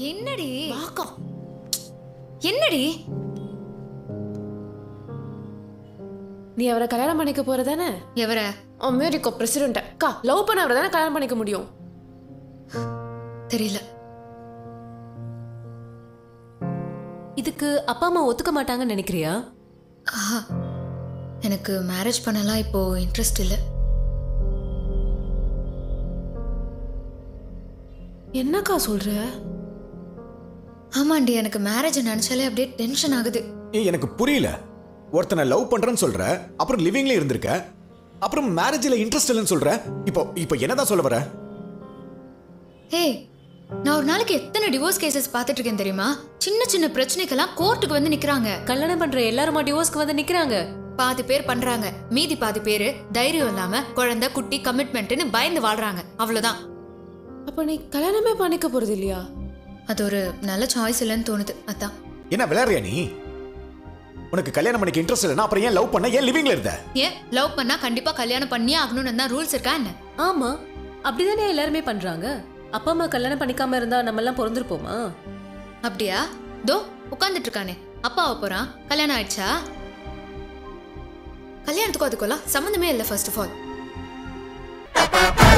என்னடி வாக்கா என்னடி நீ அவரை கல்யாணம் பண்ணிக்க போறதானே எவர அமெரிக்கா பிரசிடென்ட் அக்கா லவ் பண்ண அவரை தானே கல்யாணம் பண்ணிக்க முடியும் தெரியல இதுக்கு அப்பா அம்மா ஒத்துக்க மாட்டாங்கன்னு நினைக்கிறியா ஆஹா எனக்கு மேரேஜ் பண்ணலாம் இப்போ இன்ட்ரெஸ்ட் இல்லை என்னக்கா சொல்ற ஆமாண்டி எனக்கு மேரேஜ் நினைச்சாலே அப்படியே டென்ஷன் ஆகுது ஏய் எனக்கு புரியல ஒருத்தனை லவ் பண்றேன்னு சொல்ற அப்புறம் லிவிங்ல இருந்திருக்க அப்புறம் மேரேஜ்ல இன்ட்ரெஸ்ட் இல்லைன்னு சொல்ற இப்போ இப்போ என்னதான் சொல்ல வர ஏய் நான் ஒரு நாளைக்கு எத்தனை டிவோர்ஸ் கேசஸ் பார்த்துட்டு இருக்கேன் தெரியுமா சின்ன சின்ன பிரச்சனைக்கெல்லாம் கோர்ட்டுக்கு வந்து நிக்கிறாங்க கல்யாணம் பண்ற எல்லாருமா டிவோர்ஸ்க்கு வந்து நிக்கிறாங்க பாதி பேர் பண்றாங்க மீதி பாதி பேரு தைரியம் இல்லாம குழந்தை குட்டி கமிட்மெண்ட்னு பயந்து வாழ்றாங்க அவ்வளவுதான் அப்ப நீ கல்யாணமே பண்ணிக்க போறது இல்லையா அது ஒரு நல்ல சாய்ஸ் இல்லைன்னு தோணுது அதான் என்ன விளையாடுறியா நீ உனக்கு கல்யாணம் பண்ணிக்க இன்ட்ரெஸ்ட் இல்லைன்னா அப்புறம் ஏன் லவ் பண்ண ஏன் லிவிங்ல இருந்த ஏன் லவ் பண்ணா கண்டிப்பா கல்யாணம் பண்ணியே ஆகணும்னு தான் ரூல்ஸ் இருக்கா என்ன ஆமா அப்படிதானே எல்லாருமே பண்றாங்க அப்பா அம்மா கல்யாணம் பண்ணிக்காம இருந்தா நம்ம எல்லாம் பிறந்திருப்போமா அப்படியா தோ உட்கார்ந்துட்டு இருக்கானே அப்பாவை போறான் கல்யாணம் ஆயிடுச்சா கல்யாணத்துக்கும் அதுக்குள்ள சம்மந்தமே இல்லை ஃபர்ஸ்ட் ஆஃப் ஆல்